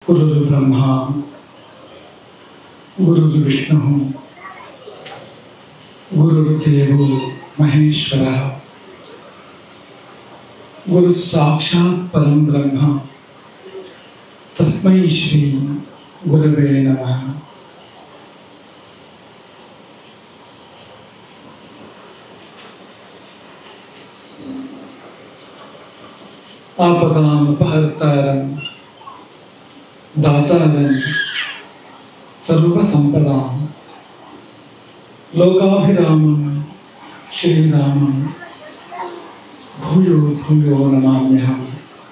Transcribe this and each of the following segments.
गुरुर्ब्रह्मा गुरुर्विष्णुः गुरुर्देवो महेश्वरः गुरुः साक्षात् परं ब्रह्म तस्मै श्री गुरवे नमः आपदामपहर्तारं दातारं सर्वसम्पदां लोकाभिरामं श्रीरामं भूयो भूयो नमाम्यहम्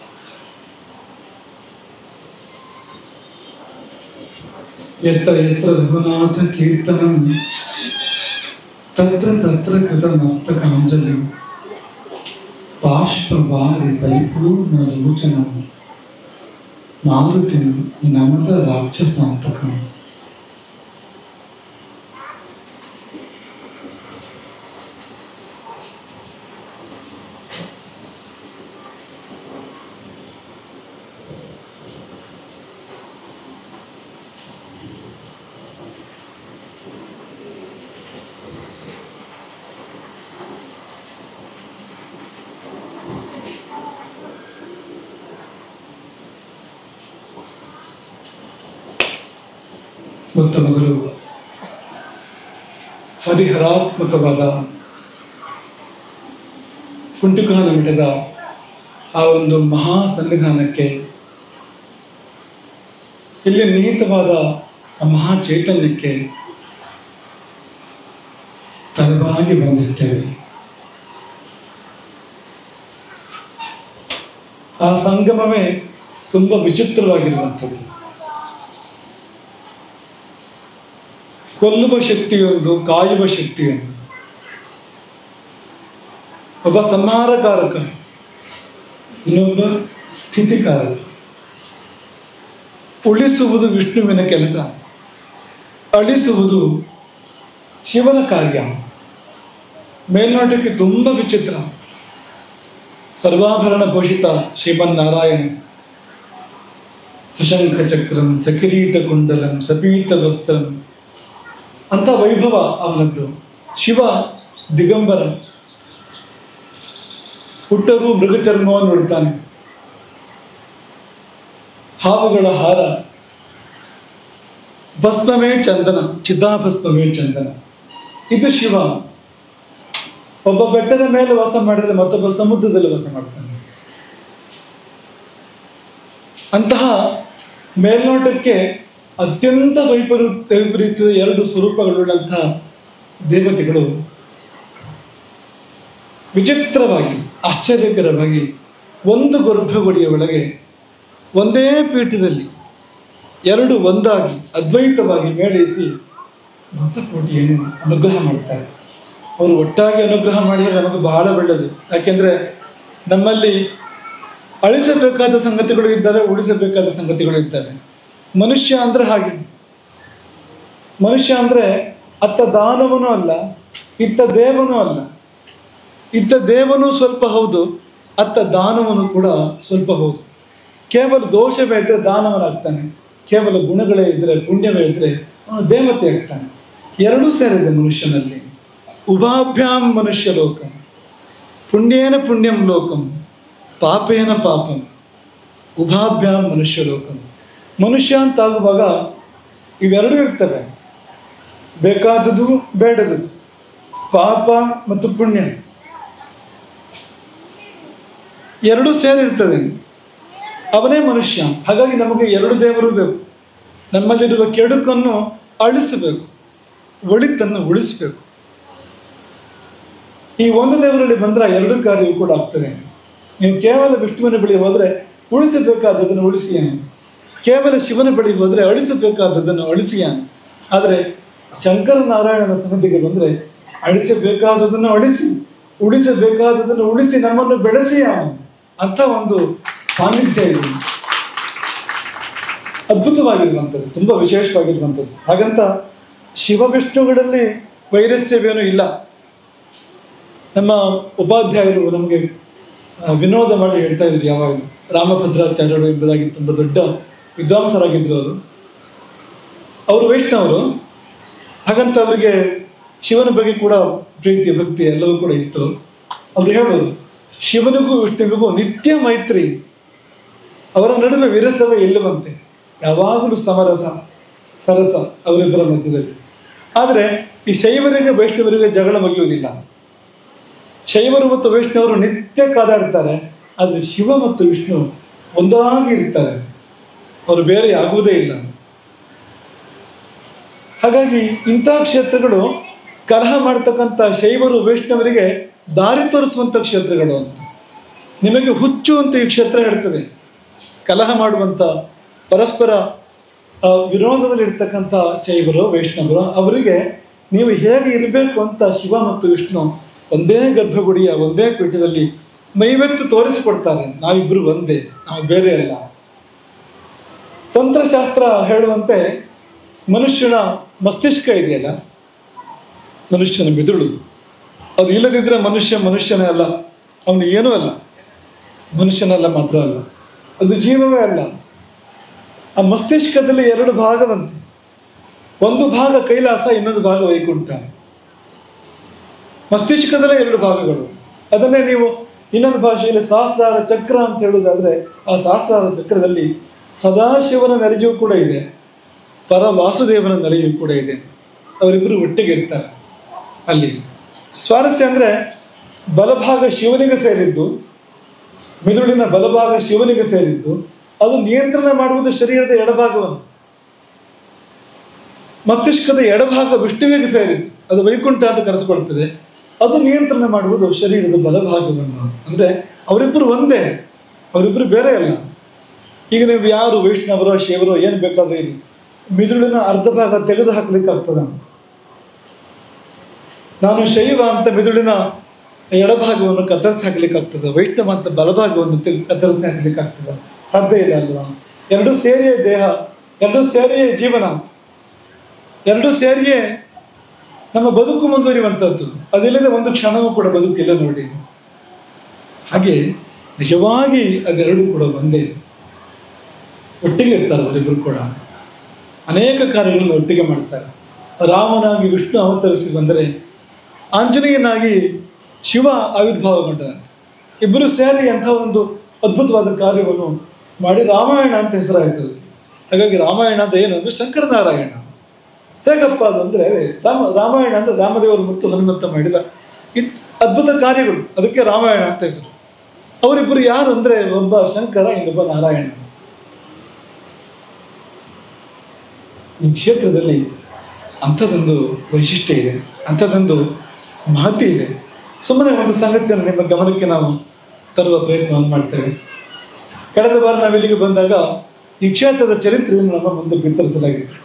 यत्र यत्र रघुनाथकीर्तनं तत्र तत्र कृतमस्तकाञ्जलिं बाष्पवारि परिपूर्णलोचनं मारुतिं नमत राक्षसान्तकम् ಮೊತ್ತ ಮೊದಲು ಹರಿಹರಾತ್ಮಕವಾದ ಕುಂಟುಕಾನ ಮಠದ ಆ ಒಂದು ಮಹಾ ಸನ್ನಿಧಾನಕ್ಕೆ ಇಲ್ಲಿ ನಿಹಿತವಾದ ಆ ಮಹಾ ಚೈತನ್ಯಕ್ಕೆ ತಲೆಬಾಗಿ ಬಂಧಿಸ್ತೇವೆ ಆ ಸಂಗಮವೇ ತುಂಬ ವಿಚಿತ್ರವಾಗಿರುವಂಥದ್ದು ಕೊಲ್ಲುವ ಶಕ್ತಿಯೊಂದು ಕಾಯುವ ಶಕ್ತಿಯೊಂದು ಒಬ್ಬ ಸಂಹಾರಕಾರಕ ಇನ್ನೊಬ್ಬ ಸ್ಥಿತಿಕಾರಕ ಉಳಿಸುವುದು ವಿಷ್ಣುವಿನ ಕೆಲಸ ಅಳಿಸುವುದು ಶಿವನ ಕಾರ್ಯ ಮೇಲ್ನೋಟಕ್ಕೆ ತುಂಬ ವಿಚಿತ್ರ ಸರ್ವಾಭರಣ ಭೂಷಿತ ಶ್ರೀಮನ್ನಾರಾಯಣ ಸುಶಂಖ ಚಕ್ರಂ ಸಕಿರೀಟ ಕುಂಡಲಂ ಸಪೀತ ವಸ್ತ್ರಂ ಅಂತ ವೈಭವ ಅವನದ್ದು ಶಿವ ದಿಗಂಬರ ಹುಟ್ಟರು ಮೃಗಚರ್ಮವನ್ನು ಉಡ್ತಾನೆ ಹಾವುಗಳ ಹಾರ ಭಸ್ಮವೇ ಚಂದನ ಚಿತಾಭಸ್ಮವೇ ಚಂದನ ಇದು ಶಿವ ಒಬ್ಬ ಬೆಟ್ಟದ ಮೇಲೆ ವಾಸ ಮಾಡಿದ್ರೆ ಮತ್ತೊಬ್ಬ ಸಮುದ್ರದಲ್ಲಿ ವಾಸ ಮಾಡ್ತಾನೆ ಅಂತಹ ಮೇಲ್ನೋಟಕ್ಕೆ ಅತ್ಯಂತ ವೈಪರು ವೈಪರೀತ್ಯದ ಎರಡು ಸ್ವರೂಪಗಳುಳ್ಳಂತಹ ದೇವತೆಗಳು ವಿಚಿತ್ರವಾಗಿ ಆಶ್ಚರ್ಯಕರವಾಗಿ ಒಂದು ಗರ್ಭಗುಡಿಯ ಒಳಗೆ ಒಂದೇ ಪೀಠದಲ್ಲಿ ಎರಡು ಒಂದಾಗಿ ಅದ್ವೈತವಾಗಿ ಮೇಳೈಸಿ ಭಕ್ತಕೋಟಿಯನ್ನು ಅನುಗ್ರಹ ಮಾಡ್ತಾರೆ ಅವರು ಒಟ್ಟಾಗಿ ಅನುಗ್ರಹ ಮಾಡಿದರೆ ನಮಗೆ ಬಹಳ ಒಳ್ಳೆಯದು ಯಾಕೆಂದರೆ ನಮ್ಮಲ್ಲಿ ಅಳಿಸಬೇಕಾದ ಸಂಗತಿಗಳು ಇದ್ದಾವೆ ಉಳಿಸಬೇಕಾದ ಸಂಗತಿಗಳು ಇದ್ದಾವೆ ಮನುಷ್ಯ ಅಂದ್ರೆ ಹಾಗೆ ಮನುಷ್ಯ ಅಂದ್ರೆ ಅತ್ತ ದಾನವನೂ ಅಲ್ಲ ಇತ್ತ ದೇವನೂ ಅಲ್ಲ ಇತ್ತ ದೇವನೂ ಸ್ವಲ್ಪ ಹೌದು ಅತ್ತ ದಾನವನು ಕೂಡ ಸ್ವಲ್ಪ ಹೌದು ಕೇವಲ ದೋಷವೇ ಇದ್ದರೆ ದಾನವನಾಗ್ತಾನೆ ಕೇವಲ ಗುಣಗಳೇ ಇದ್ದರೆ ಪುಣ್ಯವೇ ಇದ್ದರೆ ಅವನು ದೇವತೆ ಆಗ್ತಾನೆ ಎರಡೂ ಸೇರಿದೆ ಮನುಷ್ಯನಲ್ಲಿ ಉಭಾಭ್ಯಾಂ ಮನುಷ್ಯ ಲೋಕ ಪುಣ್ಯೇನ ಪುಣ್ಯಂ ಲೋಕಂ ಪಾಪೇನ ಪಾಪಂ ಉಭಾಭ್ಯಾಂ ಮನುಷ್ಯ ಲೋಕಂ ಮನುಷ್ಯ ಅಂತಾಗುವಾಗ ಇವೆರಡೂ ಇರ್ತವೆ ಬೇಕಾದದು ಬೇಡದು ಪಾಪ ಮತ್ತು ಪುಣ್ಯ ಎರಡೂ ಸೇರಿರ್ತದೆ ಅವನೇ ಮನುಷ್ಯ ಹಾಗಾಗಿ ನಮಗೆ ಎರಡು ದೇವರು ಬೇಕು ನಮ್ಮಲ್ಲಿರುವ ಕೆಡುಕನ್ನು ಅಳಿಸಬೇಕು ಒಳಿತನ್ನು ಉಳಿಸಬೇಕು ಈ ಒಂದು ದೇವರಲ್ಲಿ ಬಂದ್ರೆ ಎರಡು ಕಾರ್ಯವು ಕೂಡ ಆಗ್ತದೆ ನೀವು ಕೇವಲ ವಿಷ್ಣುವಿನ ಬಳಿ ಹೋದರೆ ಉಳಿಸಬೇಕಾದದನ್ನು ಉಳಿಸಿಯಾನೆ ಕೇವಲ ಶಿವನ ಬಳಿ ಹೋದರೆ ಅಳಿಸಬೇಕಾದದ್ದನ್ನು ಅಳಿಸಿಯಾನೆ ಆದರೆ ಶಂಕರ ನಾರಾಯಣನ ಸನ್ನಿಧಿಗೆ ಬಂದರೆ ಅಳಿಸಬೇಕಾದದನ್ನು ಅಳಿಸಿ ಉಳಿಸಬೇಕಾದದನ್ನು ಉಳಿಸಿ ನಮ್ಮನ್ನು ಬೆಳೆಸಿಯ ಅಂತ ಒಂದು ಸಾನ್ನಿಧ್ಯ ಇದೆ ಅದ್ಭುತವಾಗಿರುವಂಥದ್ದು ತುಂಬ ವಿಶೇಷವಾಗಿರುವಂಥದ್ದು ಹಾಗಂತ ಶಿವ ವಿಷ್ಣುಗಳಲ್ಲಿ ವೈರಸ್ಯವೇನೂ ಇಲ್ಲ ನಮ್ಮ ಉಪಾಧ್ಯಾಯರು ನಮಗೆ ಆ, ವಿನೋದ ಮಾಡಿ ಹೇಳ್ತಾ ಇದ್ರು ಯಾವಾಗ ರಾಮಭದ್ರಾಚಾರ್ಯರು ಎಂಬುದಾಗಿ ತುಂಬ ದೊಡ್ಡ ವಿದ್ವಾಂಸರಾಗಿದ್ದರು ಅವರು ಅವರು ವೈಷ್ಣವರು ಹಾಗಂತ ಅವರಿಗೆ ಶಿವನ ಬಗ್ಗೆ ಕೂಡ ಪ್ರೀತಿ ಭಕ್ತಿ ಎಲ್ಲವೂ ಕೂಡ ಇತ್ತು ಅವ್ರು ಹೇಳೋದು ಶಿವನಿಗೂ ವಿಷ್ಣುವಿಗೂ ನಿತ್ಯ ಮೈತ್ರಿ ಅವರ ನಡುವೆ ವಿರಸವೇ ಇಲ್ಲವಂತೆ ಯಾವಾಗಲೂ ಸಮರಸ ಸರಸ ಅವರಿಬ್ಬರ ಮಧ್ಯದಲ್ಲಿ ಆದರೆ ಈ ಶೈವರಿಗೆ ವೈಷ್ಣವರಿಗೆ ಜಗಳ ಮುಗಿಯುವುದಿಲ್ಲ ಶೈವರು ಮತ್ತು ವೈಷ್ಣವರು ನಿತ್ಯ ಕಾದಾಡ್ತಾರೆ ಆದರೆ ಶಿವ ಮತ್ತು ವಿಷ್ಣು ಒಂದಾಗಿ ಇರ್ತಾರೆ ಅವರು ಬೇರೆ ಆಗುವುದೇ ಇಲ್ಲ ಹಾಗಾಗಿ ಇಂಥ ಕ್ಷೇತ್ರಗಳು ಕಲಹ ಮಾಡ್ತಕ್ಕಂಥ ಶೈವರು ವೈಷ್ಣವರಿಗೆ ದಾರಿ ತೋರಿಸುವಂಥ ಕ್ಷೇತ್ರಗಳು ಅಂತ ನಿಮಗೆ ಹುಚ್ಚು ಅಂತ ಈ ಕ್ಷೇತ್ರ ಹೇಳ್ತದೆ ಕಲಹ ಮಾಡುವಂಥ ಪರಸ್ಪರ ಆ, ವಿರೋಧದಲ್ಲಿರ್ತಕ್ಕಂಥ ಶೈವರು ವೈಷ್ಣವರು ಅವರಿಗೆ ನೀವು ಹೇಗೆ ಇರಬೇಕು ಅಂತ ಶಿವ ಮತ್ತು ವಿಷ್ಣು ಒಂದೇ ಗರ್ಭಗುಡಿಯ ಒಂದೇ ಪೀಠದಲ್ಲಿ ಮೈವೆತ್ತು ತೋರಿಸಿಕೊಡ್ತಾರೆ ನಾವಿಬ್ಬರು ಒಂದೇ ನಾವು ಬೇರೆ ಅಲ್ಲ ತಂತ್ರಶಾಸ್ತ್ರ ಹೇಳುವಂತೆ ಮನುಷ್ಯನ ಮಸ್ತಿಷ್ಕ ಇದೆಯಲ್ಲ ಮನುಷ್ಯನ ಮಿದುಳು ಅದು ಇಲ್ಲದಿದ್ದರೆ ಮನುಷ್ಯ ಮನುಷ್ಯನೇ ಅಲ್ಲ ಅವನು ಏನೂ ಅಲ್ಲ ಮನುಷ್ಯನಲ್ಲ ಮಾತ್ರ ಅಲ್ಲ ಅದು ಜೀವವೇ ಅಲ್ಲ ಆ ಮಸ್ತಿಷ್ಕದಲ್ಲಿ ಎರಡು ಭಾಗವಂತೆ ಒಂದು ಭಾಗ ಕೈಲಾಸ ಇನ್ನೊಂದು ಭಾಗ ವೈಕುಂಠ ಮಸ್ತಿಷ್ಕದಲ್ಲೇ ಎರಡು ಭಾಗಗಳು ಅದನ್ನೇ ನೀವು ಇನ್ನೊಂದು ಭಾಷೆಯಲ್ಲಿ ಸಹಸ್ರಾರ ಚಕ್ರ ಅಂತ ಹೇಳುವುದಾದ್ರೆ ಆ ಸಹಸ್ರಾರ ಚಕ್ರದಲ್ಲಿ ಸದಾಶಿವನ ನೆರೆಯೂ ಕೂಡ ಇದೆ ಪರ ವಾಸುದೇವನ ನೆಲೆಯೂ ಕೂಡ ಇದೆ ಅವರಿಬ್ಬರು ಒಟ್ಟಿಗೆ ಇರ್ತಾರೆ ಅಲ್ಲಿ ಸ್ವಾರಸ್ಯ ಅಂದರೆ ಬಲಭಾಗ ಶಿವನಿಗೆ ಸೇರಿದ್ದು ಮಿದುಳಿನ ಬಲಭಾಗ ಶಿವನಿಗೆ ಸೇರಿದ್ದು ಅದು ನಿಯಂತ್ರಣ ಮಾಡುವುದು ಶರೀರದ ಎಡಭಾಗವನ್ನು ಮಸ್ತಿಷ್ಕದ ಎಡಭಾಗ ವಿಷ್ಣುವಿಗೆ ಸೇರಿತ್ತು ಅದು ವೈಕುಂಠ ಅಂತ ಕರೆಸಿಕೊಳ್ತದೆ ಅದು ನಿಯಂತ್ರಣ ಮಾಡುವುದು ಶರೀರದ ಬಲಭಾಗವನ್ನು ಅಂದ್ರೆ ಅವರಿಬ್ಬರು ಒಂದೇ ಅವರಿಬ್ಬರು ಬೇರೆ ಅಲ್ಲ ಈಗ ನೀವು ಯಾರು ವೈಷ್ಣವರೋ ಶಿವರೋ ಏನು ಬೇಕಾದ್ರೂ ಇರಿ ಮಿದುಳಿನ ಅರ್ಧ ಭಾಗ ತೆಗೆದು ಹಾಕ್ಲಿಕ್ಕೆ ಆಗ್ತದ ನಾನು ಶೈವ ಅಂತ ಮಿದುಳಿನ ಎಡಭಾಗವನ್ನು ಕತ್ತರಿಸಿ ಹಾಕ್ಲಿಕ್ಕೆ ಆಗ್ತದೆ ವೈಷ್ಣವ ಅಂತ ಬಲಭಾಗವನ್ನು ತೆಗೆ ಕತ್ತರಿಸಿ ಹಾಕ್ಲಿಕ್ಕೆ ಆಗ್ತದ ಸಾಧ್ಯ ಇಲ್ಲ ಅಲ್ವಾ ಎರಡು ಸೇರಿಯೇ ದೇಹ ಎರಡು ಸೇರಿಯೇ ಜೀವನ ಎರಡು ಸೇರಿಯೇ ನಮ್ಮ ಬದುಕು ಮುಂದುವರಿಯುವಂಥದ್ದು ಅದಿಲ್ಲದೆ ಒಂದು ಕ್ಷಣವೂ ಕೂಡ ಬದುಕಿಲ್ಲ ನೋಡಿ ಹಾಗೆ ನಿಜವಾಗಿ ಅದೆರಡು ಕೂಡ ಒಂದೇ ಒಟ್ಟಿಗೆ ಇರ್ತಾರೆ ಅವರಿಬ್ಬರು ಕೂಡ ಅನೇಕ ಕಾರ್ಯಗಳನ್ನು ಒಟ್ಟಿಗೆ ಮಾಡ್ತಾರೆ ರಾಮನಾಗಿ ವಿಷ್ಣು ಅವತರಿಸಿ ಬಂದರೆ ಆಂಜನೇಯನಾಗಿ ಶಿವ ಆವಿರ್ಭಾವಗೊಂಡನು ಇಬ್ಬರು ಸೇರಿ ಅಂಥ ಒಂದು ಅದ್ಭುತವಾದ ಕಾರ್ಯವನ್ನು ಮಾಡಿ ರಾಮಾಯಣ ಅಂತ ಹೆಸರಾಯಿತು ಅದಕ್ಕೆ. ಹಾಗಾಗಿ ರಾಮಾಯಣ ಅಂತ ಏನು ಅಂದರೆ ಶಂಕರನಾರಾಯಣ ಹೇಗಪ್ಪ ಅದು ಅಂದರೆ ರಾಮ ರಾಮಾಯಣ ಅಂದರೆ ರಾಮದೇವರು ಮತ್ತು ಹನುಮಂತ ಮಾಡಿದ ಇದ್ ಅದ್ಭುತ ಕಾರ್ಯಗಳು ಅದಕ್ಕೆ ರಾಮಾಯಣ ಅಂತ ಹೆಸರು ಅವರಿಬ್ಬರು ಯಾರು ಅಂದರೆ ಒಬ್ಬ ಶಂಕರ ಇನ್ನೊಬ್ಬ ನಾರಾಯಣ ಈ ಕ್ಷೇತ್ರದಲ್ಲಿ ಅಂಥದ್ದೊಂದು ವೈಶಿಷ್ಟ್ಯ ಇದೆ ಅಂಥದ್ದೊಂದು ಮಹತ್ಯ ಇದೆ ಸುಮ್ಮನೆ ಒಂದು ಸಂಗತಿಯನ್ನು ನಿಮ್ಮ ಗಮನಕ್ಕೆ ನಾವು ತರುವ ಪ್ರಯತ್ನವನ್ನು ಮಾಡ್ತೇವೆ ಕಳೆದ ಬಾರ ನಾವು ಇಲ್ಲಿಗೆ ಬಂದಾಗ ಈ ಕ್ಷೇತ್ರದ ಚರಿತ್ರೆಯನ್ನು ನಮ್ಮ ಮುಂದೆ ಬಿತ್ತರಿಸಲಾಗಿತ್ತು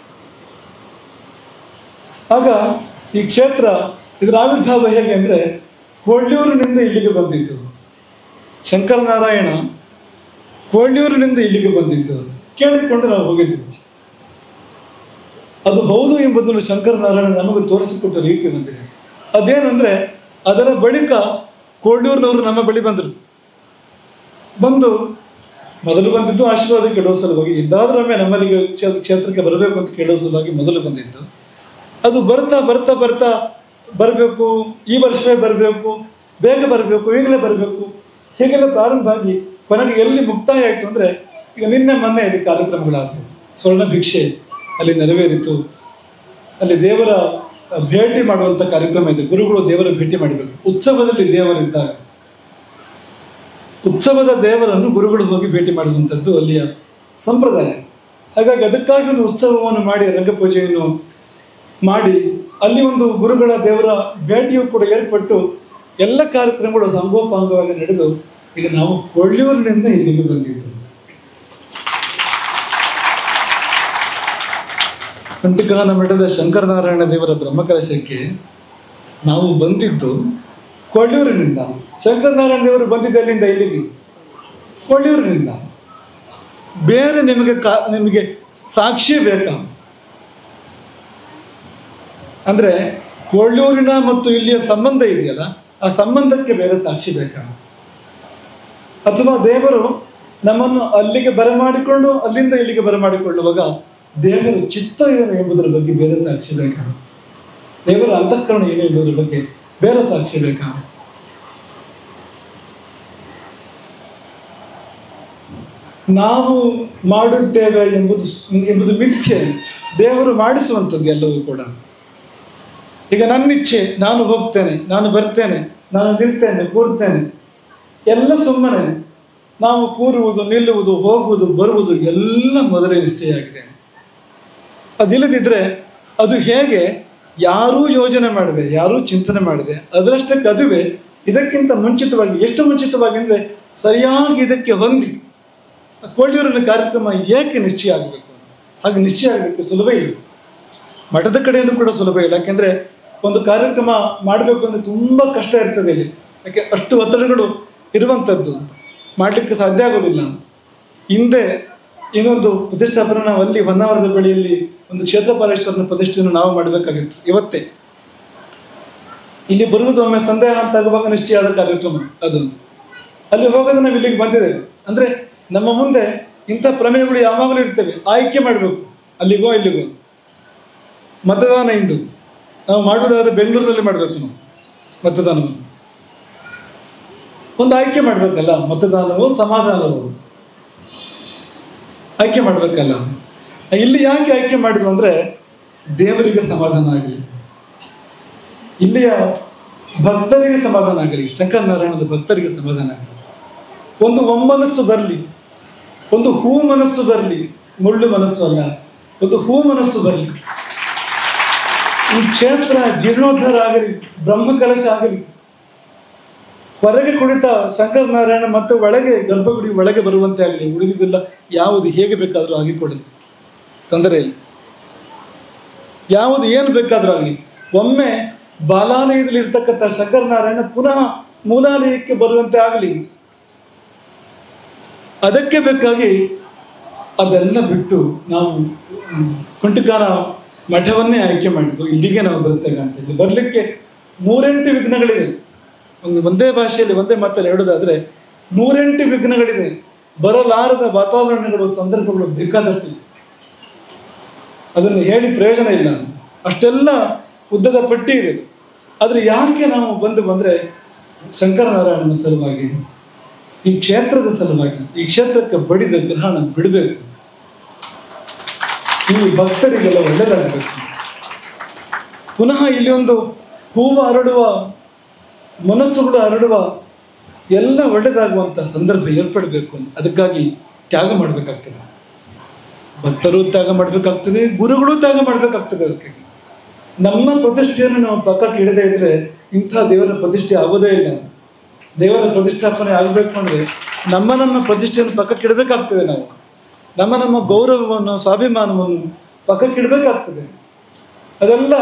ಆಗ ಈ ಕ್ಷೇತ್ರ ಇದರ ಆವಿರ್ಭಾವ ಹೇಗೆ ಅಂದರೆ ಕೊಳ್ಳೂರಿನಿಂದ ಇಲ್ಲಿಗೆ ಬಂದಿತ್ತು ಶಂಕರನಾರಾಯಣ ಕೊಳ್ಳೂರಿನಿಂದ ಇಲ್ಲಿಗೆ ಬಂದಿತ್ತು ಅಂತ ಕೇಳಿಕೊಂಡು ನಾವು ಹೋಗಿದ್ವಿ ಅದು ಹೌದು ಎಂಬುದನ್ನು ಶಂಕರನಾರಾಯಣ ನಮಗೆ ತೋರಿಸಿಕೊಟ್ಟ ರೀತಿ ಬಂದಿದೆ ಅದೇನು ಅಂದರೆ ಅದರ ಬಳಿಕ ಕೊಳ್ಳೂರಿನವರು ನಮ್ಮ ಬಳಿ ಬಂದರು ಬಂದು ಮೊದಲು ಬಂದಿದ್ದು ಆಶೀರ್ವಾದ ಕೇಳುವ ಸಲುವಾಗಿ ಎಂದಾದ್ರೂ ಒಮ್ಮೆ ನಮ್ಮಲ್ಲಿಗೆ ಕ್ಷೇ- ಕ್ಷೇತ್ರಕ್ಕೆ ಬರಬೇಕು ಅಂತ ಕೇಳುವ ಸಲುವಾಗಿ ಮೊದಲು ಬಂದಿದ್ದು ಅದು ಬರ್ತಾ ಬರ್ತಾ ಬರ್ತಾ ಬರಬೇಕು ಈ ವರ್ಷವೇ ಬರಬೇಕು ಬೇಗ ಬರಬೇಕು ಈಗಲೇ ಬರಬೇಕು ಹೀಗೆಲ್ಲ ಪ್ರಾರಂಭ ಆಗಿ ಕೊನೆಗೆ ಎಲ್ಲಿ ಮುಕ್ತಾಯ ಆಯಿತು ಅಂದರೆ ಈಗ ನಿನ್ನೆ ಮೊನ್ನೆ ಇದು ಕಾರ್ಯಕ್ರಮಗಳಾದವು ಸ್ವರ್ಣ ಭಿಕ್ಷೆ ಅಲ್ಲಿ ನೆರವೇರಿತು ಅಲ್ಲಿ ದೇವರ ಭೇಟಿ ಮಾಡುವಂಥ ಕಾರ್ಯಕ್ರಮ ಇದೆ ಗುರುಗಳು ದೇವರ ಭೇಟಿ ಮಾಡಬೇಕು ಉತ್ಸವದಲ್ಲಿ ದೇವರಿದ್ದಾಗ ಉತ್ಸವದ ದೇವರನ್ನು ಗುರುಗಳು ಹೋಗಿ ಭೇಟಿ ಮಾಡುವಂಥದ್ದು ಅಲ್ಲಿಯ ಸಂಪ್ರದಾಯ ಹಾಗಾಗಿ ಅದಕ್ಕಾಗಿ ಒಂದು ಉತ್ಸವವನ್ನು ಮಾಡಿ ರಂಗಪೂಜೆಯನ್ನು ಮಾಡಿ ಅಲ್ಲಿ ಒಂದು ಗುರುಗಳ ದೇವರ ಭೇಟಿಯು ಕೂಡ ಏರ್ಪಟ್ಟು ಎಲ್ಲ ಕಾರ್ಯಕ್ರಮಗಳು ಸಂಗೋಪಾಂಗವಾಗಿ ನಡೆದು ಈಗ ನಾವು ಕೊಳ್ಳೂರಿನಿಂದ ಇಲ್ಲಿಗೆ ಬಂದಿದ್ದು ಕಂಟಿಕಾನ ಮಠದ ಶಂಕರನಾರಾಯಣ ದೇವರ ಬ್ರಹ್ಮಕಲಶಕ್ಕೆ ನಾವು ಬಂದಿದ್ದು ಕೊಳ್ಳೂರಿನಿಂದ ಶಂಕರನಾರಾಯಣ ದೇವರು ಬಂದಿದ್ದು ಅಲ್ಲಿಂದ ಇಲ್ಲಿಗೆ ಕೊಳ್ಳೂರಿನಿಂದ ಬೇರೆ ನಿಮಗೆ ಕಾ ನಿಮಗೆ ಸಾಕ್ಷಿ ಬೇಕಾ ಅಂದ್ರೆ ಕೊಳ್ಳೂರಿನ ಮತ್ತು ಇಲ್ಲಿಯ ಸಂಬಂಧ ಇದೆಯಲ್ಲ ಆ ಸಂಬಂಧಕ್ಕೆ ಬೇರೆ ಸಾಕ್ಷಿ ಬೇಕಾ ಅಥವಾ ದೇವರು ನಮ್ಮನ್ನು ಅಲ್ಲಿಗೆ ಬರಮಾಡಿಕೊಂಡು ಅಲ್ಲಿಂದ ಇಲ್ಲಿಗೆ ಬರಮಾಡಿಕೊಳ್ಳುವಾಗ ದೇವರ ಚಿತ್ತ ಏನು ಎಂಬುದರ ಬಗ್ಗೆ ಬೇರೆ ಸಾಕ್ಷಿ ಬೇಕಾ ದೇವರ ಅಂತಃಕರಣ ಏನು ಎಂಬುದರ ಬಗ್ಗೆ ಬೇರೆ ಸಾಕ್ಷಿ ಬೇಕಾ ನಾವು ಮಾಡುತ್ತೇವೆ ಎಂಬುದು ಎಂಬುದು ಮಿಥ್ಯೆ ದೇವರು ಮಾಡಿಸುವಂಥದ್ದು ಎಲ್ಲವೂ ಕೂಡ ಈಗ ನನ್ನ ಇಚ್ಛೆ ನಾನು ಹೋಗ್ತೇನೆ ನಾನು ಬರ್ತೇನೆ ನಾನು ನಿಲ್ತೇನೆ ಕೂರ್ತೇನೆ ಎಲ್ಲ ಸುಮ್ಮನೆ ನಾವು ಕೂರುವುದು ನಿಲ್ಲುವುದು ಹೋಗುವುದು ಬರುವುದು ಎಲ್ಲ ಮೊದಲೇ ನಿಶ್ಚಯ ಆಗಿದೆ ಅದಿಲ್ಲದಿದ್ರೆ ಅದು ಹೇಗೆ ಯಾರೂ ಯೋಜನೆ ಮಾಡಿದೆ ಯಾರೂ ಚಿಂತನೆ ಮಾಡಿದೆ ಅದರಷ್ಟಕ್ಕೆ ಅದುವೇ ಇದಕ್ಕಿಂತ ಮುಂಚಿತವಾಗಿ ಎಷ್ಟು ಮುಂಚಿತವಾಗಿ ಅಂದರೆ ಸರಿಯಾಗಿ ಇದಕ್ಕೆ ಹೊಂದಿ ಕೋಟಿಯೂರಿನ ಕಾರ್ಯಕ್ರಮ ಏಕೆ ನಿಶ್ಚಯ ಆಗಬೇಕು ಹಾಗೆ ನಿಶ್ಚಯ ಆಗಬೇಕು ಸುಲಭ ಇಲ್ಲ ಮಠದ ಕಡೆಯಿಂದ ಕೂಡ ಸುಲಭ ಇಲ್ಲ ಯಾಕೆಂದ್ರೆ ಒಂದು ಕಾರ್ಯಕ್ರಮ ಮಾಡಬೇಕು ಅಂದ್ರೆ ತುಂಬಾ ಕಷ್ಟ ಇರ್ತದೆ ಇಲ್ಲಿ ಯಾಕೆ ಅಷ್ಟು ಒತ್ತಡಗಳು ಇರುವಂಥದ್ದು ಮಾಡಲಿಕ್ಕೆ ಸಾಧ್ಯ ಆಗೋದಿಲ್ಲ ಹಿಂದೆ ಇನ್ನೊಂದು ಪ್ರತಿಷ್ಠಾಪನೆ ನಾವು ಅಲ್ಲಿ ಹೊನ್ನಾವರದ ಬಳಿಯಲ್ಲಿ ಒಂದು ಕ್ಷೇತ್ರಪಾಲೇಶ್ವರನ ಪ್ರತಿಷ್ಠೆಯನ್ನು ನಾವು ಮಾಡಬೇಕಾಗಿತ್ತು ಇವತ್ತೇ ಇಲ್ಲಿ ಬರುವುದು ಒಮ್ಮೆ ಸಂದೇಹ ಅಂತ ಆಗುವಾಗ ನಿಶ್ಚಯ ಆದ ಕಾರ್ಯಕ್ರಮ ಅದು ಅಲ್ಲಿ ಹೋಗೋದು ನಾವು ಇಲ್ಲಿಗೆ ಬಂದಿದ್ದೇವೆ ಅಂದ್ರೆ ನಮ್ಮ ಮುಂದೆ ಇಂಥ ಪ್ರಮೇಯಗಳು ಯಾವಾಗಲೂ ಇರ್ತವೆ ಆಯ್ಕೆ ಮಾಡಬೇಕು ಅಲ್ಲಿಗೋ ಇಲ್ಲಿಗೋ ಮತದಾನ ಇಂದು ನಾವು ಮಾಡುವುದಾದ್ರೆ ಬೆಂಗಳೂರಿನಲ್ಲಿ ಮಾಡಬೇಕು ನಾವು ಮತದಾನವನ್ನು ಒಂದು ಆಯ್ಕೆ ಮಾಡಬೇಕಲ್ಲ ಮತದಾನವು ಸಮಾಧಾನವು ಆಯ್ಕೆ ಮಾಡಬೇಕಲ್ಲ ಇಲ್ಲಿ ಯಾಕೆ ಆಯ್ಕೆ ಮಾಡಿದ್ವು ಅಂದ್ರೆ ದೇವರಿಗೆ ಸಮಾಧಾನ ಆಗಲಿ ಇಲ್ಲಿಯ ಭಕ್ತರಿಗೆ ಸಮಾಧಾನ ಆಗಲಿ ಶಂಕರನಾರಾಯಣದ ಭಕ್ತರಿಗೆ ಸಮಾಧಾನ ಆಗಲಿ ಒಂದು ಒಮ್ಮನಸ್ಸು ಬರಲಿ ಒಂದು ಹೂ ಮನಸ್ಸು ಬರಲಿ ಮುಳ್ಳು ಮನಸ್ಸು ಅಲ್ಲ ಒಂದು ಹೂ ಮನಸ್ಸು ಬರಲಿ ಈ ಕ್ಷೇತ್ರ ಜೀರ್ಣೋದ್ಧಾರ ಆಗಲಿ ಬ್ರಹ್ಮಕಲಶ ಆಗಲಿ ಹೊರಗೆ ಕುಳಿತ ಶಂಕರನಾರಾಯಣ ಮತ್ತು ಒಳಗೆ ಗರ್ಭಗುಡಿ ಒಳಗೆ ಬರುವಂತೆ ಆಗಲಿ ಉಳಿದಿದ್ದೆಲ್ಲ ಯಾವುದು ಹೇಗೆ ಬೇಕಾದರೂ ಆಗಿಕೊಡಲಿ ತೊಂದರೆ ಇಲ್ಲ ಯಾವುದು ಏನು ಬೇಕಾದರೂ ಆಗಲಿ ಒಮ್ಮೆ ಬಾಲಾಲಯದಲ್ಲಿ ಇರ್ತಕ್ಕಂಥ ಶಂಕರನಾರಾಯಣ ಪುನಃ ಮೂಲಾಲಯಕ್ಕೆ ಬರುವಂತೆ ಆಗಲಿ ಅದಕ್ಕೆ ಬೇಕಾಗಿ ಅದೆಲ್ಲ ಬಿಟ್ಟು ನಾವು ಹ್ಮ್, ಕುಂಟಕಾನ ಮಠವನ್ನೇ ಆಯ್ಕೆ ಮಾಡಿದ್ದು ಇಲ್ಲಿಗೆ ನಾವು ಬರ್ತೇವೆ ಅಂತ ಇಲ್ಲಿ ಬರಲಿಕ್ಕೆ ನೂರೆಂಟು ವಿಘ್ನಗಳಿದೆ ಒಂದು ಒಂದೇ ಭಾಷೆಯಲ್ಲಿ ಒಂದೇ ಮಾತಲ್ಲಿ ಹೇಳೋದಾದ್ರೆ ನೂರೆಂಟು ವಿಘ್ನಗಳಿದೆ ಬರಲಾರದ ವಾತಾವರಣಗಳು ಸಂದರ್ಭಗಳು ಬೇಕಾದಷ್ಟಿದೆ ಅದನ್ನು ಹೇಳಿ ಪ್ರಯೋಜನ ಇಲ್ಲ ಅಷ್ಟೆಲ್ಲ ಉದ್ದದ ಪಟ್ಟಿ ಇದೆ ಆದ್ರೆ ಯಾಕೆ ನಾವು ಬಂದು ಬಂದ್ರೆ ಶಂಕರನಾರಾಯಣನ ಸಲುವಾಗಿ ಈ ಕ್ಷೇತ್ರದ ಸಲುವಾಗಿ ಈ ಕ್ಷೇತ್ರಕ್ಕೆ ಬಡಿದ ಗ್ರಹಣ ಬಿಡಬೇಕು ಈ ಭಕ್ತರಿಗೆಲ್ಲ ಒಳ್ಳೆಯದಾಗಬೇಕು ಪುನಃ ಇಲ್ಲಿ ಒಂದು ಹೂವು ಅರಳುವ ಮನಸ್ಸುಗಳು ಅರಳುವ ಎಲ್ಲ ಒಳ್ಳೆಯದಾಗುವಂಥ ಸಂದರ್ಭ ಏರ್ಪಡಬೇಕು ಅದಕ್ಕಾಗಿ ತ್ಯಾಗ ಮಾಡಬೇಕಾಗ್ತದೆ ಭಕ್ತರು ತ್ಯಾಗ ಮಾಡಬೇಕಾಗ್ತದೆ ಗುರುಗಳು ತ್ಯಾಗ ಮಾಡಬೇಕಾಗ್ತದೆ ಅದಕ್ಕಾಗಿ ನಮ್ಮ ಪ್ರತಿಷ್ಠೆಯನ್ನು ನಾವು ಪಕ್ಕಕ್ಕೆ ಇಡದೇ ಇದ್ರೆ ಇಂಥ ದೇವರ ಪ್ರತಿಷ್ಠೆ ಆಗೋದೇ ಇಲ್ಲ ದೇವರ ಪ್ರತಿಷ್ಠಾಪನೆ ಆಗಬೇಕು ಅಂದ್ರೆ ನಮ್ಮ ನಮ್ಮ ಪ್ರತಿಷ್ಠೆಯನ್ನು ಪಕ್ಕಕ್ಕೆ ಇಡಬೇಕಾಗ್ತದೆ ನಾವು ನಮ್ಮ ನಮ್ಮ ಗೌರವವನ್ನು ಸ್ವಾಭಿಮಾನವನ್ನು ಪಕ್ಕಕ್ಕೆ ಇಡಬೇಕಾಗ್ತದೆ ಅದೆಲ್ಲ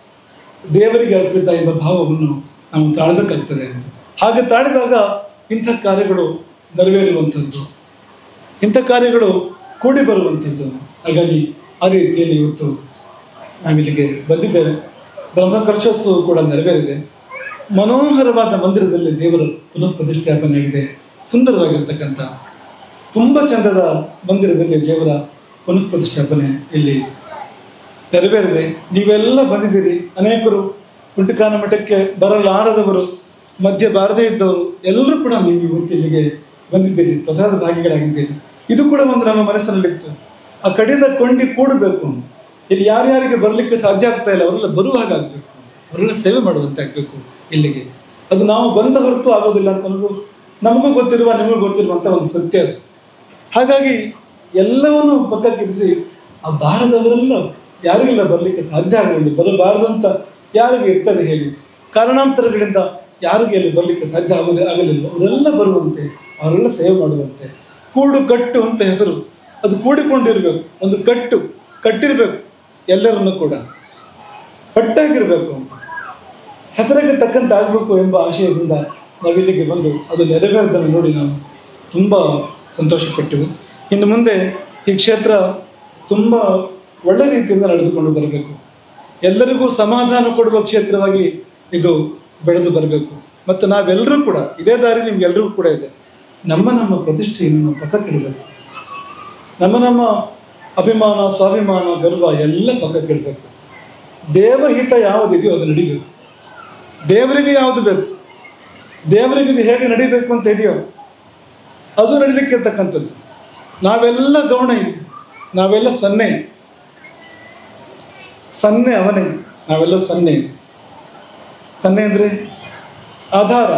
ದೇವರಿಗೆ ಅರ್ಪಿತ ಎಂಬ ಭಾವವನ್ನು ನಾವು ತಾಳಬೇಕಾಗ್ತದೆ ಅಂತ ಹಾಗೆ ತಾಳಿದಾಗ ಇಂಥ ಕಾರ್ಯಗಳು ನೆರವೇರುವಂಥದ್ದು ಇಂಥ ಕಾರ್ಯಗಳು ಕೂಡಿ ಬರುವಂಥದ್ದು ಹಾಗಾಗಿ ಆ ರೀತಿಯಲ್ಲಿ ಇವತ್ತು ನಾವಿಲ್ಲಿಗೆ ಬಂದಿದ್ದೇವೆ ಬ್ರಹ್ಮಕಲಶೋತ್ಸವ ಕೂಡ ನೆರವೇರಿದೆ ಮನೋಹರವಾದ ಮಂದಿರದಲ್ಲಿ ದೇವರ ಪುನಃ ಪ್ರತಿಷ್ಠಾಪನೆ ಆಗಿದೆ ಸುಂದರವಾಗಿರ್ತಕ್ಕಂಥ ತುಂಬ ಚಂದದ ಮಂದಿರದಲ್ಲಿ ದೇವರ ಪುನಃ ಪ್ರತಿಷ್ಠಾಪನೆ ಇಲ್ಲಿ ನೆರವೇರಿದೆ ನೀವೆಲ್ಲ ಬಂದಿದ್ದೀರಿ ಅನೇಕರು ಕುಂಟಕಾನ ಮಠಕ್ಕೆ ಬರಲಾರದವರು ಮಧ್ಯ ಬಾರದೇ ಇದ್ದವರು ಎಲ್ಲರೂ ಕೂಡ ನೀವು ಇವತ್ತು ಇಲ್ಲಿಗೆ ಬಂದಿದ್ದೀರಿ ಪ್ರಸಾದ ಭಾಗಿಗಳಾಗಿದ್ದೀರಿ ಇದು ಕೂಡ ಒಂದು ನಮ್ಮ ಮನಸ್ಸಿನಲ್ಲಿತ್ತು ಆ ಕಡಿದ ಕೊಂಡಿ ಕೂಡಬೇಕು ಇಲ್ಲಿ ಯಾರ್ಯಾರಿಗೆ ಬರಲಿಕ್ಕೆ ಸಾಧ್ಯ ಆಗ್ತಾ ಇಲ್ಲ ಅವರೆಲ್ಲ ಬರುವ ಹಾಗಾಗಬೇಕು ಅವರೆಲ್ಲ ಸೇವೆ ಮಾಡುವಂತೆ ಆಗಬೇಕು ಇಲ್ಲಿಗೆ ಅದು ನಾವು ಬಂದ ಹೊರತು ಆಗೋದಿಲ್ಲ ಅಂತ ಅನ್ನೋದು ನಮಗೂ ಗೊತ್ತಿರುವ ನಿಮಗೂ ಗೊತ್ತಿರುವಂಥ ಒಂದು ಸತ್ಯ ಅದು ಹಾಗಾಗಿ ಎಲ್ಲವನ್ನು ಪಕ್ಕಕ್ಕಿರಿಸಿ ಆ ಬಾರದವರೆಲ್ಲ ಯಾರಿಗೆಲ್ಲ ಬರಲಿಕ್ಕೆ ಸಾಧ್ಯ ಆಗಲಿಲ್ಲ ಬರಬಾರದು ಅಂತ ಯಾರಿಗೆ ಇರ್ತದೆ ಹೇಳಿ ಕಾರಣಾಂತರಗಳಿಂದ ಯಾರಿಗೆ ಅಲ್ಲಿ ಬರಲಿಕ್ಕೆ ಸಾಧ್ಯ ಆಗೋದೇ ಆಗಲಿಲ್ಲ ಅವರೆಲ್ಲ ಬರುವಂತೆ ಅವರೆಲ್ಲ ಸೇವೆ ಮಾಡುವಂತೆ ಕೂಡು ಕಟ್ಟು ಅಂತ ಹೆಸರು ಅದು ಕೂಡಿಕೊಂಡಿರ್ಬೇಕು ಒಂದು ಕಟ್ಟು ಕಟ್ಟಿರ್ಬೇಕು ಎಲ್ಲರನ್ನು ಕೂಡ ಕಟ್ಟಾಗಿರ್ಬೇಕು ಅಂತ ಹೆಸರಿಗೆ ತಕ್ಕಂತೆ ಆಗಬೇಕು ಎಂಬ ಆಶಯದಿಂದ ನಾವಿಲ್ಲಿಗೆ ಬಂದು ಅದು ನೆರವೇರದನ್ನು ನೋಡಿ ನಾವು ತುಂಬ ಸಂತೋಷಪಟ್ಟೆವು ಇನ್ನು ಮುಂದೆ ಈ ಕ್ಷೇತ್ರ ತುಂಬ ಒಳ್ಳೆ ರೀತಿಯಿಂದ ನಡೆದುಕೊಂಡು ಬರಬೇಕು ಎಲ್ಲರಿಗೂ ಸಮಾಧಾನ ಕೊಡುವ ಕ್ಷೇತ್ರವಾಗಿ ಇದು ಬೆಳೆದು ಬರಬೇಕು ಮತ್ತು ನಾವೆಲ್ಲರೂ ಕೂಡ ಇದೇ ದಾರಿ ನಿಮ್ಗೆಲ್ರಿಗೂ ಕೂಡ ಇದೆ ನಮ್ಮ ನಮ್ಮ ಪ್ರತಿಷ್ಠೆಯನ್ನು ನಾವು ಪಕ್ಕಕ್ಕಿಡಬೇಕು ನಮ್ಮ ನಮ್ಮ ಅಭಿಮಾನ ಸ್ವಾಭಿಮಾನ ಗರ್ವ ಎಲ್ಲ ಪಕ್ಕಕ್ಕಿಡಬೇಕು ದೇವಹಿತ ಯಾವುದಿದೆಯೋ ಅದು ನಡಿಬೇಕು ದೇವರಿಗೆ ಯಾವುದು ಬೇಕು ದೇವರಿಗೆ ಇದು ಹೇಗೆ ನಡಿಬೇಕು ಅಂತ ಇದೆಯೋ ಅದು ನಡಿಲಿಕ್ಕಿರ್ತಕ್ಕಂಥದ್ದು ನಾವೆಲ್ಲ ಗೌಣ ಇಲ್ಲಿ ನಾವೆಲ್ಲ ಸೊನ್ನೆ ಸನ್ನೆ ಅವನೇ ನಾವೆಲ್ಲ ಸೊನ್ನೆ ಸನ್ನೆ ಅಂದರೆ ಆಧಾರ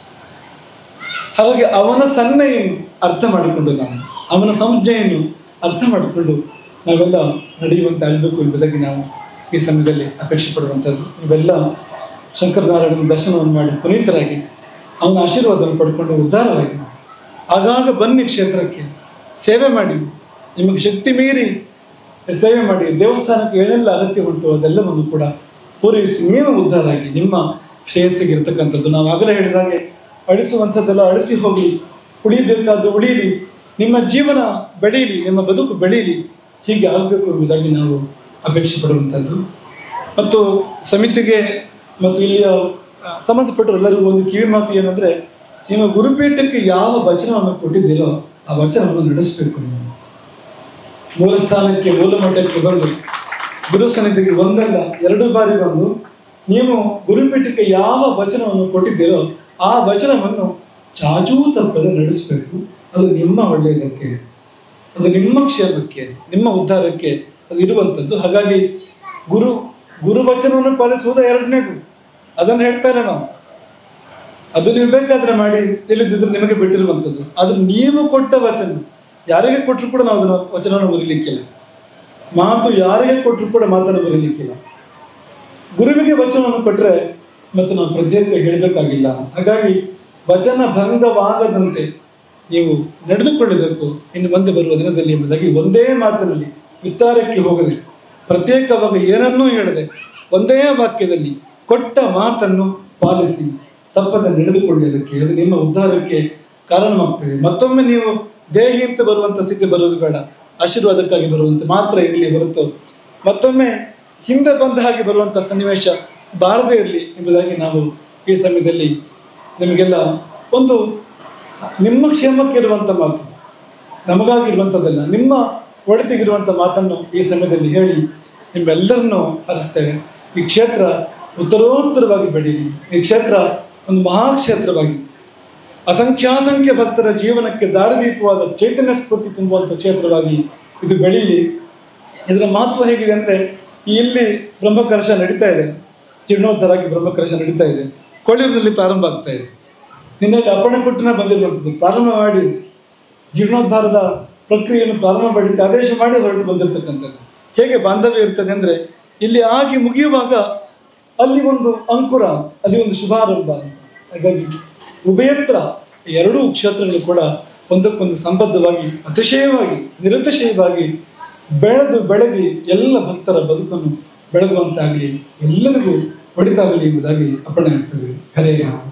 ಹಾಗಾಗಿ ಅವನ ಸನ್ನೆಯನ್ನು ಅರ್ಥ ಮಾಡಿಕೊಂಡು ನಾವು ಅವನ ಸಂಜ್ಞೆಯನ್ನು ಅರ್ಥ ಮಾಡಿಕೊಂಡು ನಾವೆಲ್ಲ ನಡೆಯುವಂತೆ ಆಗಬೇಕು ಎಂಬುದಾಗಿ ನಾವು ಈ ಸಮಯದಲ್ಲಿ ಅಪೇಕ್ಷೆ ಪಡುವಂಥದ್ದು ಇವೆಲ್ಲ ಶಂಕರನಾರಾಯಣನ ದರ್ಶನವನ್ನು ಮಾಡಿ ಪುನೀತರಾಗಿ ಅವನ ಆಶೀರ್ವಾದವನ್ನು ಪಡ್ಕೊಂಡು ಉದ್ಧಾರವಾಗಿ ಆಗಾಗ ಬನ್ನಿ ಕ್ಷೇತ್ರಕ್ಕೆ ಸೇವೆ ಮಾಡಿ ನಿಮಗೆ ಶಕ್ತಿ ಮೀರಿ ಸೇವೆ ಮಾಡಿ ದೇವಸ್ಥಾನಕ್ಕೆ ಏನೆಲ್ಲ ಅಗತ್ಯ ಉಂಟು ಅದೆಲ್ಲವನ್ನು ಕೂಡ ಪೂರೈಸಿ ನೀವು ಉದ್ಧಾರ ಆಗಿ ನಿಮ್ಮ ಶ್ರೇಯಸ್ಸಿಗೆ ಇರ್ತಕ್ಕಂಥದ್ದು ನಾವು ಆಗಲೇ ಹೇಳಿದಾಗೆ ಅಳಿಸುವಂಥದ್ದೆಲ್ಲ ಅಳಿಸಿ ಹೋಗಿ ಉಳಿಬೇಕಾದ್ದು ಉಳೀಲಿ ನಿಮ್ಮ ಜೀವನ ಬೆಳೀಲಿ ನಿಮ್ಮ ಬದುಕು ಬೆಳೀಲಿ ಹೀಗೆ ಆಗಬೇಕು ಎಂಬುದಾಗಿ ನಾವು ಅಪೇಕ್ಷೆ ಪಡುವಂಥದ್ದು ಮತ್ತು ಸಮಿತಿಗೆ ಮತ್ತು ಇಲ್ಲಿಯ ಆ, ಸಂಬಂಧಪಟ್ಟವರೆಲ್ಲರಿಗೂ ಒಂದು ಕಿವಿ ಮಾತು ಏನಂದ್ರೆ ನಿಮ್ಮ ಗುರುಪೀಠಕ್ಕೆ ಯಾವ ವಚನವನ್ನು ಕೊಟ್ಟಿದ್ದೀರೋ ಆ ವಚನವನ್ನು ನಡೆಸಬೇಕು ನೀವು ಮೂಲ ಸ್ಥಾನಕ್ಕೆ ಮೂಲ ಮಟ್ಟಕ್ಕೆ ಬಂದು ಗುರು ಸನ್ನಿಧಿಗೆ ಒಂದಲ್ಲ ಎರಡು ಬಾರಿ ಬಂದು ನೀವು ಗುರುಪೀಠಕ್ಕೆ ಯಾವ ವಚನವನ್ನು ಕೊಟ್ಟಿದ್ದೀರೋ ಆ ವಚನವನ್ನು ಚಾಚೂ ತಪ್ಪದೆ ನಡೆಸಬೇಕು ಅದು ನಿಮ್ಮ ಒಳ್ಳೆಯದಕ್ಕೆ ಅದು ನಿಮ್ಮ ಕ್ಷೇಮಕ್ಕೆ ನಿಮ್ಮ ಉದ್ಧಾರಕ್ಕೆ ಅದು ಇರುವಂಥದ್ದು ಹಾಗಾಗಿ ಗುರು ಗುರುವಚನವನ್ನು ಪಾಲಿಸುವುದು ಎರಡನೇದು ಅದನ್ನು ಹೇಳ್ತಾರೆ ನಾವು ಅದು ನೀವು ಬೇಕಾದ್ರೆ ಮಾಡಿ ಇಲ್ಲದಿದ್ರೆ ನಿಮಗೆ ಬಿಟ್ಟಿರುವಂಥದ್ದು ಆದ್ರೆ ನೀವು ಕೊಟ್ಟ ವಚನ ಯಾರಿಗೆ ಕೊಟ್ಟರು ಕೂಡ ನಾವು ಅದನ್ನು ವಚನವನ್ನು ಮುರಿಲಿಕ್ಕಿಲ್ಲ ಮಾತು ಯಾರಿಗೆ ಕೊಟ್ಟರು ಕೂಡ ಮಾತನ್ನು ಮುರಿಲಿಕ್ಕಿಲ್ಲ ಗುರುವಿಗೆ ವಚನವನ್ನು ಕೊಟ್ಟರೆ ಮತ್ತು ನಾವು ಪ್ರತ್ಯೇಕ ಹೇಳಬೇಕಾಗಿಲ್ಲ ಹಾಗಾಗಿ ವಚನ ಭಂಗವಾಗದಂತೆ ನೀವು ನಡೆದುಕೊಳ್ಳಬೇಕು ಇನ್ನು ಮುಂದೆ ಬರುವ ದಿನದಲ್ಲಿ ಎಂಬುದಾಗಿ ಒಂದೇ ಮಾತಿನಲ್ಲಿ ವಿಸ್ತಾರಕ್ಕೆ ಹೋಗದೆ ಪ್ರತ್ಯೇಕವಾಗಿ ಏನನ್ನೂ ಹೇಳದೆ ಒಂದೇ ವಾಕ್ಯದಲ್ಲಿ ಕೊಟ್ಟ ಮಾತನ್ನು ಪಾಲಿಸಿ ತಪ್ಪದೆ ನಡೆದುಕೊಳ್ಳಿ ಅದಕ್ಕೆ ಅದು ನಿಮ್ಮ ಉದ್ಧಾರಕ್ಕೆ ಕಾರಣವಾಗ್ತದೆ ಮತ್ತೊಮ್ಮೆ ನೀವು ದೇಹಿ ಅಂತ ಬರುವಂತ ಸ್ಥಿತಿ ಬರೋದು ಬೇಡ ಆಶೀರ್ವಾದಕ್ಕಾಗಿ ಬರುವಂತೆ ಮಾತ್ರ ಇರಲಿ ಹೊರತು ಮತ್ತೊಮ್ಮೆ ಹಿಂದೆ ಬಂದ ಹಾಗೆ ಬರುವಂತ ಸನ್ನಿವೇಶ ಬಾರದೇ ಇರಲಿ ಎಂಬುದಾಗಿ ನಾವು ಈ ಸಮಯದಲ್ಲಿ ನಿಮಗೆಲ್ಲ ಒಂದು ನಿಮ್ಮ ಕ್ಷೇಮಕ್ಕೆ ಇರುವಂತ ಮಾತು ನಮಗಾಗಿರುವಂಥದ್ದಲ್ಲ ನಿಮ್ಮ ಒಳಿತಿಗಿರುವಂಥ ಮಾತನ್ನು ಈ ಸಮಯದಲ್ಲಿ ಹೇಳಿ ನಿಮ್ಮೆಲ್ಲರನ್ನು ಹರಿಸ್ತೇವೆ ಈ ಕ್ಷೇತ್ರ ಉತ್ತರೋತ್ತರವಾಗಿ ಬೆಳೀಲಿ ಈ ಕ್ಷೇತ್ರ ಒಂದು ಮಹಾಕ್ಷೇತ್ರವಾಗಿ ಅಸಂಖ್ಯಾಸಂಖ್ಯ ಭಕ್ತರ ಜೀವನಕ್ಕೆ ದಾರಿದೀಪವಾದ ಚೈತನ್ಯ ಸ್ಫೂರ್ತಿ ತುಂಬುವಂಥ ಕ್ಷೇತ್ರವಾಗಿ ಇದು ಬೆಳೀಲಿ ಇದರ ಮಹತ್ವ ಹೇಗಿದೆ ಅಂದರೆ ಇಲ್ಲಿ ಬ್ರಹ್ಮಕಲಶ ನಡೀತಾ ಇದೆ ಜೀರ್ಣೋದ್ಧಾರಾಗಿ ಬ್ರಹ್ಮಕಲಶ ನಡೀತಾ ಇದೆ ಕೊಳ್ಳೂರಿನಲ್ಲಿ ಪ್ರಾರಂಭ ಆಗ್ತಾ ಇದೆ ನಿನ್ನಲ್ಲಿ ಅಪ್ಪಣೆ ಕೊಟ್ಟಿನ ಬಂದಿರುವಂಥದ್ದು ಪ್ರಾರಂಭ ಮಾಡಿ ಜೀರ್ಣೋದ್ಧಾರದ ಪ್ರಕ್ರಿಯೆಯನ್ನು ಪ್ರಾರಂಭ ಮಾಡಿ ಆದೇಶ ಮಾಡಿ ಹೊರಟು ಬಂದಿರತಕ್ಕಂಥದ್ದು ಹೇಗೆ ಬಾಂಧವ್ಯ ಇರ್ತದೆ ಅಂದರೆ ಇಲ್ಲಿ ಆಗಿ ಮುಗಿಯುವಾಗ ಅಲ್ಲಿ ಒಂದು ಅಂಕುರ ಅಲ್ಲಿ ಒಂದು ಶುಭಾರಂಭ ಹಾಗಾಗಿ ಉಭಯತ್ರ ಎರಡೂ ಕ್ಷೇತ್ರಗಳು ಕೂಡ ಒಂದಕ್ಕೊಂದು ಸಂಬದ್ಧವಾಗಿ ಅತಿಶಯವಾಗಿ ನಿರತಿಶಯವಾಗಿ ಬೆಳೆದು ಬೆಳಗಿ ಎಲ್ಲ ಭಕ್ತರ ಬದುಕನ್ನು ಬೆಳಗುವಂತಾಗಲಿ ಎಲ್ಲರಿಗೂ ಒಳಿತಾಗಲಿ ಎಂಬುದಾಗಿ ಅಪ್ಪಣೆ ಆಗ್ತದೆ ಹರೇ ರಾಮ